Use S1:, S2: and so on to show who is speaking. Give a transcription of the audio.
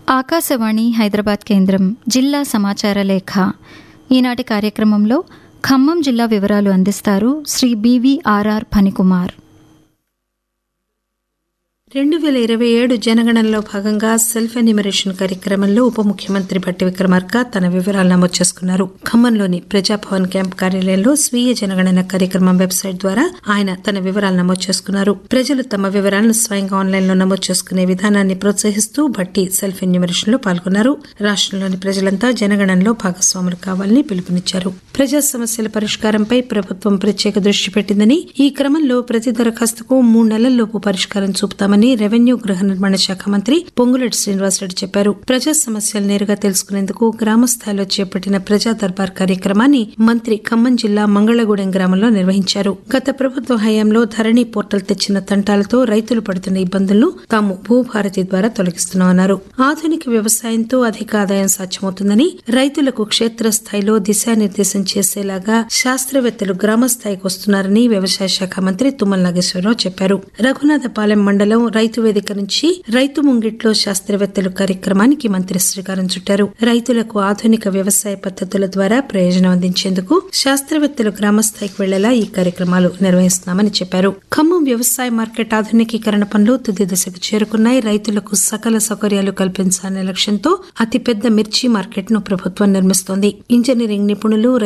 S1: ఆకాశవాణి హైదరాబాద్ కేంద్రం జిల్లా సమాచార లేఖ ఈనాటి కార్యక్రమంలో ఖమ్మం జిల్లా వివరాలు అందిస్తారు శ్రీ బివిఆర్ఆర్ ఫణికుమార్
S2: రెండు వేల ఇరవై ఏడు జనగణనలో భాగంగా సెల్ఫ్ ఎన్యూమరేషన్ కార్యక్రమంలో ఉప ముఖ్యమంత్రి భట్టి విక్రమార్క తన వివరాలు నమోదు చేసుకున్నారు ఖమ్మంలోని ప్రజాభవన్ క్యాంప్ కార్యాలయంలో స్వీయ జనగణన కార్యక్రమం వెబ్సైట్ ద్వారా ఆయన తన వివరాలు నమోదు చేసుకున్నారు ప్రజలు తమ వివరాలను స్వయంగా ఆన్లైన్ లో నమోదు చేసుకునే విధానాన్ని ప్రోత్సహిస్తూ భట్టి సెల్ఫ్ ఎన్యూమరేషన్ లో పాల్గొన్నారు రాష్టంలోని ప్రజలంతా జనగణనలో భాగస్వాములు కావాలని పిలుపునిచ్చారు ప్రజా సమస్యల పరిష్కారంపై ప్రభుత్వం ప్రత్యేక దృష్టి పెట్టిందని ఈ క్రమంలో ప్రతి దరఖాస్తుకు మూడు నెలల్లోపు పరిష్కారం చూపుతామని రెవెన్యూ గృహ నిర్మాణ శాఖ మంత్రి పొంగులేటి శ్రీనివాసరెడ్డి చెప్పారు ప్రజా సమస్యలు నేరుగా తెలుసుకునేందుకు గ్రామ స్థాయిలో చేపట్టిన ప్రజా దర్బార్ కార్యక్రమాన్ని మంత్రి ఖమ్మం జిల్లా మంగళగూడెం గ్రామంలో నిర్వహించారు గత ప్రభుత్వ హయాంలో ధరణి పోర్టల్ తెచ్చిన తంటాలతో రైతులు పడుతున్న ఇబ్బందులను తాము భూభారతి ద్వారా తొలగిస్తున్నామన్నారు ఆధునిక వ్యవసాయంతో అధిక ఆదాయం సాధ్యమవుతుందని రైతులకు క్షేత్రస్థాయిలో దిశానిర్దేశం చేసేలాగా శాస్త్రవేత్తలు గ్రామ స్థాయికి వస్తున్నారని వ్యవసాయ శాఖ మంత్రి తుమ్మల నాగేశ్వరరావు చెప్పారు రఘునాథపాలెం మండలం రైతు వేదిక నుంచి రైతు ముంగిట్లో శాస్త్రవేత్తలు కార్యక్రమానికి మంత్రి శ్రీకారం చుట్టారు రైతులకు ఆధునిక వ్యవసాయ పద్ధతుల ద్వారా ప్రయోజనం అందించేందుకు శాస్త్రవేత్తలు గ్రామ స్థాయికి వెళ్లేలా ఈ కార్యక్రమాలు నిర్వహిస్తున్నామని చెప్పారు ఖమ్మం వ్యవసాయ మార్కెట్ ఆధునికీకరణ పనులు తుది దశకు చేరుకున్నాయి రైతులకు సకల సౌకర్యాలు కల్పించాలనే లక్ష్యంతో అతిపెద్ద మిర్చి మార్కెట్ ను ప్రభుత్వం నిర్మిస్తోంది ఇంజనీరింగ్ నిపుణులు